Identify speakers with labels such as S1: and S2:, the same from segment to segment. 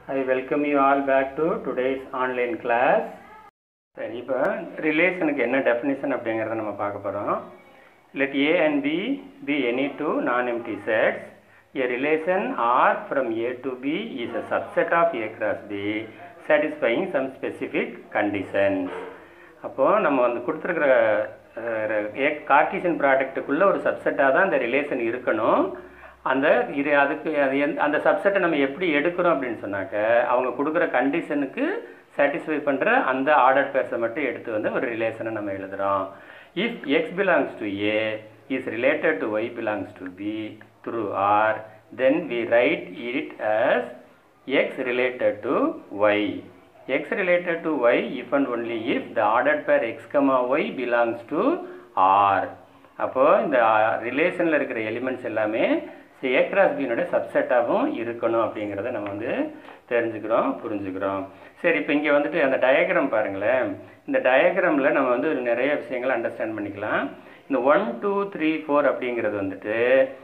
S1: I welcome you all back to today's online class. சரி இப்போ ரிலேஷனுக்கு என்ன டெஃபினிஷன் அப்படிங்கிறத நம்ம பார்க்க போகிறோம் let A and B be any two non empty sets a relation R from A to B is a subset of A cross B satisfying some specific conditions. அப்போது நம்ம வந்து கொடுத்துருக்குற ஏ கார்டீசியன் ப்ராடக்ட்டுக்குள்ளே ஒரு சப்செட்டாக தான் இந்த ரிலேஷன் இருக்கணும் அந்த இது அதுக்கு அது எந்த அந்த சப்செட்டை நம்ம எப்படி எடுக்கிறோம் அப்படின்னு சொன்னாக்க அவங்க கொடுக்குற கண்டிஷனுக்கு சாட்டிஸ்ஃபை பண்ணுற அந்த ஆர்டர் பேர்ஸை மட்டும் எடுத்து வந்து ஒரு ரிலேஷனை நம்ம எழுதுகிறோம் if x belongs to A is related to y belongs to B through R, then we write it as x related to y. x related to y if and only if the ordered pair x comma y belongs to R. அப்போ இந்த ரிலேஷனில் இருக்கிற elements எல்லாமே A cross பியினோட சப்செட்டாகவும் இருக்கணும் அப்படிங்கிறத நம்ம வந்து தெரிஞ்சுக்கிறோம் புரிஞ்சுக்கிறோம் சரி இப்போ இங்கே வந்துட்டு அந்த டயக்ராம் பாருங்களேன் இந்த டயக்ராமில் நம்ம வந்து நிறைய விஷயங்களை அண்டர்ஸ்டாண்ட் பண்ணிக்கலாம் இந்த ஒன் டூ த்ரீ ஃபோர் அப்படிங்கிறது வந்துட்டு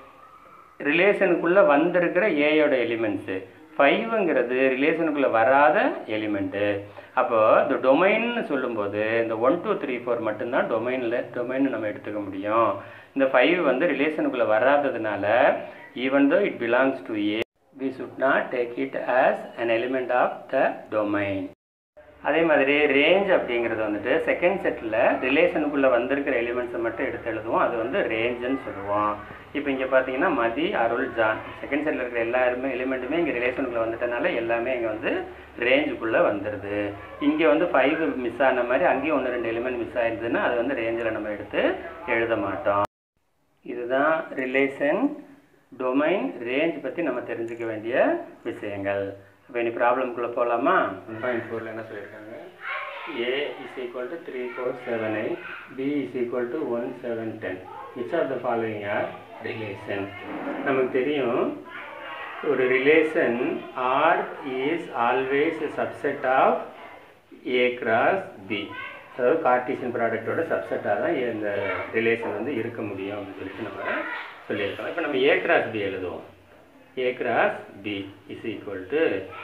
S1: ரிலேஷனுக்குள்ளே வந்திருக்கிற ஏயோட எலிமெண்ட்ஸு ஃபைவுங்கிறது ரிலேஷனுக்குள்ளே வராத எலிமெண்ட்டு அப்போது இந்த டொமைன்னு சொல்லும்போது இந்த ஒன் டூ த்ரீ ஃபோர் மட்டும்தான் டொமைனில் டொமைன் நம்ம எடுத்துக்க முடியும் இந்த ஃபைவ் வந்து ரிலேஷனுக்குள்ளே வராததுனால even though it belongs to A we should not take it as an element of the domain அதே மாதிரி ரேஞ்ச் அப்படிங்கிறது வந்துட்டு செகண்ட் செட்டில் ரிலேஷனுக்குள்ளே வந்திருக்கிற எலிமெண்ட்ஸை மட்டும் எடுத்து எழுதுவோம் அது வந்து ரேஞ்சுன்னு சொல்லுவோம் இப்போ இங்கே பார்த்தீங்கன்னா மதி அருள் ஜான் செகண்ட் செட்டில் இருக்கிற எல்லாருமே எலிமெண்ட்டுமே இங்கே ரிலேஷனுக்குள்ளே வந்துட்டனால எல்லாமே இங்கே வந்து ரேஞ்சுக்குள்ளே வந்துடுது இங்கே வந்து ஃபைவ் மிஸ் ஆன மாதிரி அங்கேயும் ஒன்று ரெண்டு எலிமெண்ட் மிஸ் ஆயிருதுன்னா அது வந்து ரேஞ்சில் நம்ம எடுத்து எழுத மாட்டோம் இதுதான் ரிலேஷன் டொமைன் ரேஞ்ச் பற்றி நம்ம தெரிஞ்சுக்க வேண்டிய விஷயங்கள் இப்போ இனி ப்ராப்ளம்குள்ளே போகலாமா ஒன் பாயிண்ட் ஃபோரில் என்ன சொல்லியிருக்காங்க A is equal to three four seven eight B is equal to one seven ten which are the following R relation நமக்கு தெரியும் ஒரு relation R is always subset of A cross B அதாவது Cartesian ப்ராடக்டோட சப்செட்டாக தான் இந்த relation வந்து இருக்க முடியும் அப்படின்னு சொல்லிட்டு நம்ம சொல்லியிருக்கோம் இப்போ நம்ம ஏ கிராஸ் பி எழுதுவோம் a cross b is equal to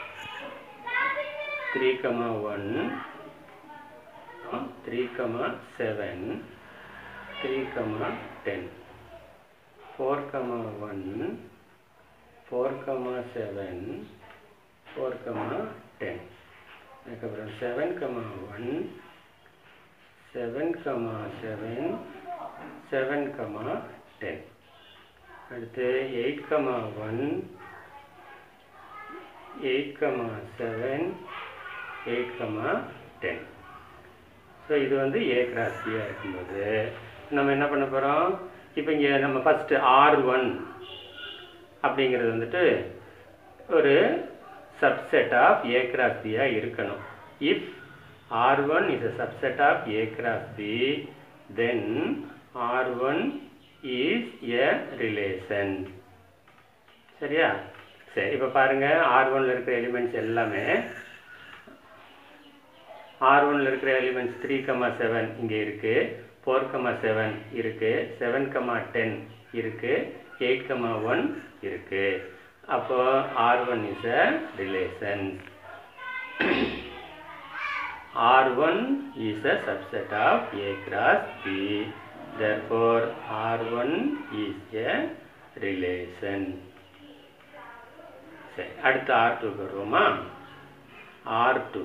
S1: 3 comma 1 3 comma 7 3 comma 10 4 comma 1 4 comma 7 4 comma 10 அதுக்கப்புறம் 7 comma 1 7 comma 7 7 comma 10 அடுத்து eight comma one eight comma seven eight comma ten so இது வந்து ஏ கிராஸ் பியாக இருக்கும்போது நம்ம என்ன பண்ண போகிறோம் இப்போ இங்கே நம்ம ஃபஸ்ட்டு ஆர் ஒன் அப்படிங்கிறது வந்துட்டு ஒரு சப்செட் ஆஃப் ஏ கிராஸ் பியாக இருக்கணும் if R one is a subset of A cross B then R one is a relation சரியா சரி இப்போ பாருங்கள் ஆர் ஒனில் இருக்கிற எலிமெண்ட்ஸ் எல்லாமே ஆர் ஒனில் இருக்கிற எலிமெண்ட்ஸ் த்ரீ கமா செவன் இங்கே இருக்குது ஃபோர் கமா செவன் இருக்குது செவன் கமா டென் இருக்குது எயிட் கமா ஒன் இருக்குது அப்போ R one is a relation R one is a subset of A cross B therefore R1 is a relation சரி அடுத்து R2 வருவோமா R2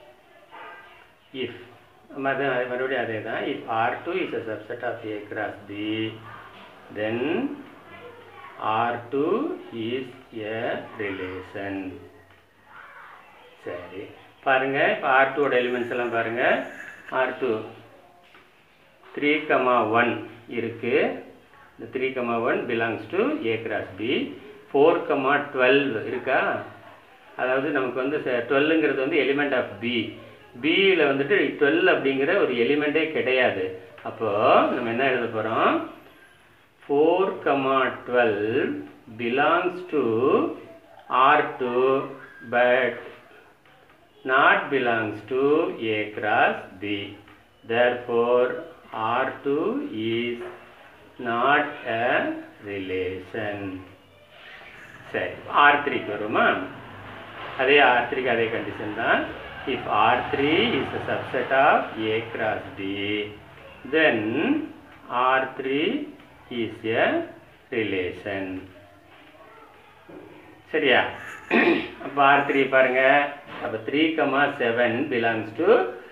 S1: if மறுபடியும் அதே தான் if R2 is a subset of A cross B then R2 is a relation சரி பாருங்க இப்போ R2 ஓட எலிமெண்ட்ஸ் எல்லாம் பாருங்க R2 த்ரீ கமா ஒன் இருக்குது இந்த three comma one belongs to A cross B four comma twelve இருக்கா அதாவது நமக்கு வந்து டுவெல்லுங்கிறது வந்து எலிமெண்ட் ஆஃப் பி பியில் வந்துட்டு டுவெல் அப்படிங்கிற ஒரு எலிமெண்ட்டே கிடையாது அப்போது நம்ம என்ன எழுத போகிறோம் four comma twelve belongs to R two but not belongs to A cross B therefore R2 is not a relation சரி ஆர் த்ரீக்கு வருமா அதே ஆர் த்ரீக்கு அதே கண்டிஷன் தான் if R three is a subset of A cross B then R3 is a relation சரியா அப்போ R three பாருங்க அப்போ three comma seven belongs to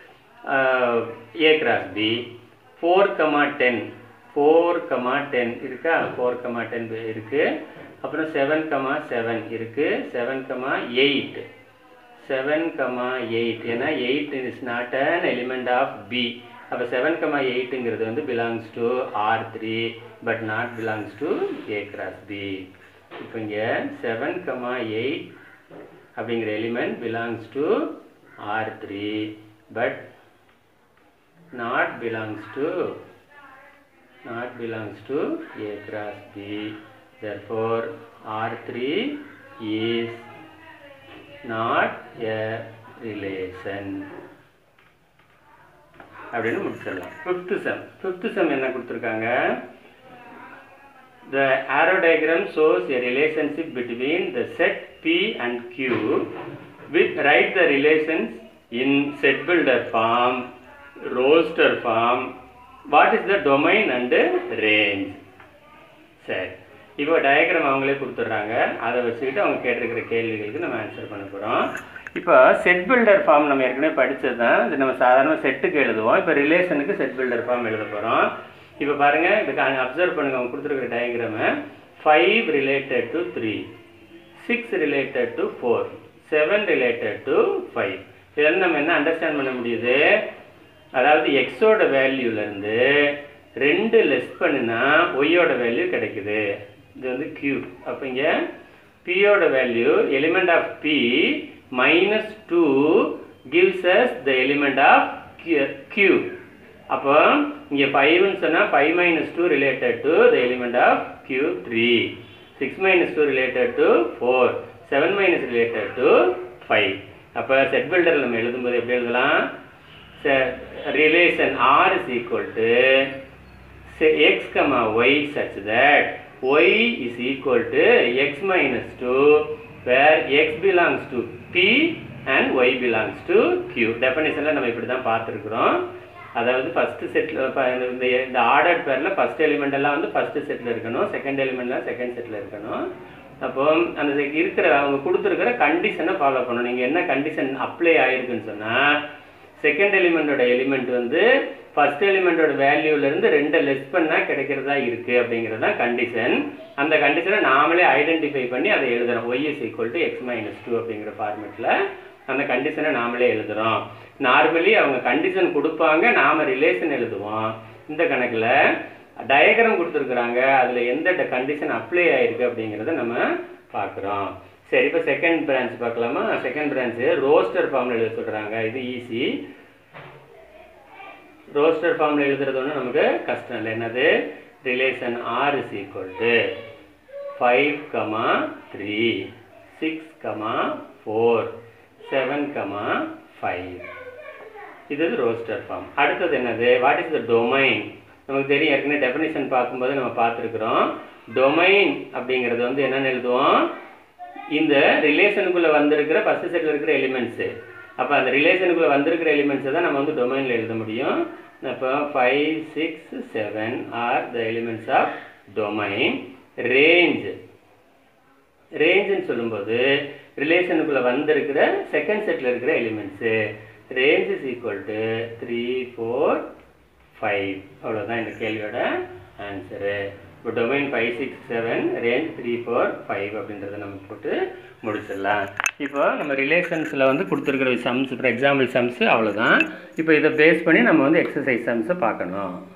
S1: A cross B four comma ten four comma ten இருக்கா four comma ten இருக்கு அப்புறம் seven comma seven இருக்கு seven comma eight seven comma eight ஏன்னா eight is not an element of B அப்போ seven comma எயிட்டுங்கிறது வந்து belongs to R three but not belongs to A cross B இப்போ இங்கே seven comma eight அப்படிங்கிற element belongs to R three but not belongs to not belongs to A cross B therefore R3 is not a relation அப்படின்னு முடிச்சிடலாம் fifth some fifth some என்ன கொடுத்துருக்காங்க The arrow diagram shows a relationship between the set P and Q with write the relations in set builder form, roster form. What is the domain and range? சரி இப்போ diagram அவங்களே கொடுத்துட்றாங்க அதை வச்சுக்கிட்டு அவங்க கேட்டிருக்கிற கேள்விகளுக்கு நம்ம ஆன்சர் பண்ண போகிறோம் இப்போ செட் பில்டர் ஃபார்ம் நம்ம ஏற்கனவே படித்தது தான் இது நம்ம சாதாரண செட்டுக்கு எழுதுவோம் இப்போ ரிலேஷனுக்கு செட் பில்டர் ஃபார்ம் எழுத போகிறோம் இப்போ பாருங்கள் இதுக்கு அப்சர்வ் பண்ணுங்க அவங்க கொடுத்துருக்குற டயக்ராமை five related to three six related to four seven related to five இதெல்லாம் நம்ம என்ன அண்டர்ஸ்டாண்ட் பண்ண முடியுது அதாவது எக்ஸோட வேல்யூலேருந்து ரெண்டு லெஸ் பண்ணுனா ஒய்யோட வேல்யூ கிடைக்குது இது வந்து கியூ அப்போ இங்கே பியோட value element of B minus two gives us the element of Q அப்போ இங்கே ஃபைவ்னு சொன்னால் five minus two related to the element of Q three six minus two related to four seven minus related to five அப்போ set builder நம்ம எழுதும்போது எப்படி எழுதலாம் relation R is equal to x comma y such that y is equal to x minus 2 where x belongs to p and y belongs to q டெஃபனிஷனில் நம்ம இப்படி தான் பார்த்துருக்குறோம் அதாவது ஃபஸ்ட்டு செட்டில் இந்த இந்த ஆர்டர் பேரில் ஃபஸ்ட் எலிமெண்ட் எல்லாம் வந்து ஃபஸ்ட்டு செட்டில் இருக்கணும் செகண்ட் எலிமெண்ட்லாம் செகண்ட் செட்டில் இருக்கணும் அப்போ அந்த இருக்கிற அவங்க கொடுத்துருக்கிற கண்டிஷனை ஃபாலோ பண்ணணும் நீங்கள் என்ன கண்டிஷன் அப்ளை ஆயிருக்குன்னு சொன்னால் செகண்ட் எலிமெண்டோட எலிமெண்ட் வந்து ஃபர்ஸ்ட் எலிமெண்டோட வேல்யூலேருந்து ரெண்டை லெஸ் பண்ணால் கிடைக்கிறதா இருக்குது அப்படிங்கிறது தான் கண்டிஷன் அந்த கண்டிஷனை நாமளே ஐடென்டிஃபை பண்ணி அதை எழுதுறோம் y is equal to x minus two அப்படிங்கிற ஃபார்மெட்டில் அந்த கண்டிஷனை நாமளே எழுதுகிறோம் நார்மலி அவங்க கண்டிஷன் கொடுப்பாங்க நாம் ரிலேஷன் எழுதுவோம் இந்த கணக்கில் டயக்ராம் கொடுத்துருக்குறாங்க அதில் எந்த கண்டிஷன் அப்ளை ஆயிருக்கு அப்படிங்கிறத நம்ம பார்க்குறோம் சரி இப்போ செகண்ட் பிரான்ச் பார்க்கலாமா செகண்ட் பிரான்ச்சு ரோஸ்டர் ஃபார்மில் எழுத சொல்கிறாங்க இது ஈஸி ரோஸ்டர் ஃபார்மில் எழுதுறது ஒன்று நமக்கு கஷ்டம் இல்லை என்னது relation R is equal to five comma three six comma four seven comma five இது ரோஸ்டர் ஃபார்ம் அடுத்தது என்னது வாட் இஸ் த டொமைன் நமக்கு தெரியும் ஏற்கனவே டெஃபினேஷன் பார்க்கும்போது நம்ம பார்த்துருக்குறோம் டொமைன் அப்படிங்கிறது வந்து என்னென்னு எழுதுவோம் இந்த ரிலேஷனுக்குள்ளே வந்திருக்கிற ஃபஸ்ட் செட்டில் இருக்கிற எலிமெண்ட்ஸு அப்போ அந்த ரிலேஷனுக்குள்ளே வந்திருக்கிற எலிமெண்ட்ஸை தான் நம்ம வந்து டொமைனில் எழுத முடியும் அப்போ five six seven are the elements of domain range ரேஞ்சுன்னு சொல்லும்போது ரிலேஷனுக்குள்ளே வந்திருக்கிற செகண்ட் செட்டில் இருக்கிற elements range is equal to three four five அவ்வளோதான் இந்த கேள்வியோட ஆன்சரு இப்போ domain five six seven range three four five அப்படின்றத நம்ம போட்டு முடிச்சிடலாம் இப்போ நம்ம ரிலேஷன்ஸில் வந்து கொடுத்துருக்குற சம்ஸ் இப்போ எக்ஸாம்பிள் சம்ஸு அவ்வளோதான் இப்போ இதை பேஸ் பண்ணி நம்ம வந்து எக்ஸசைஸ் சம்ஸை பார்க்கணும்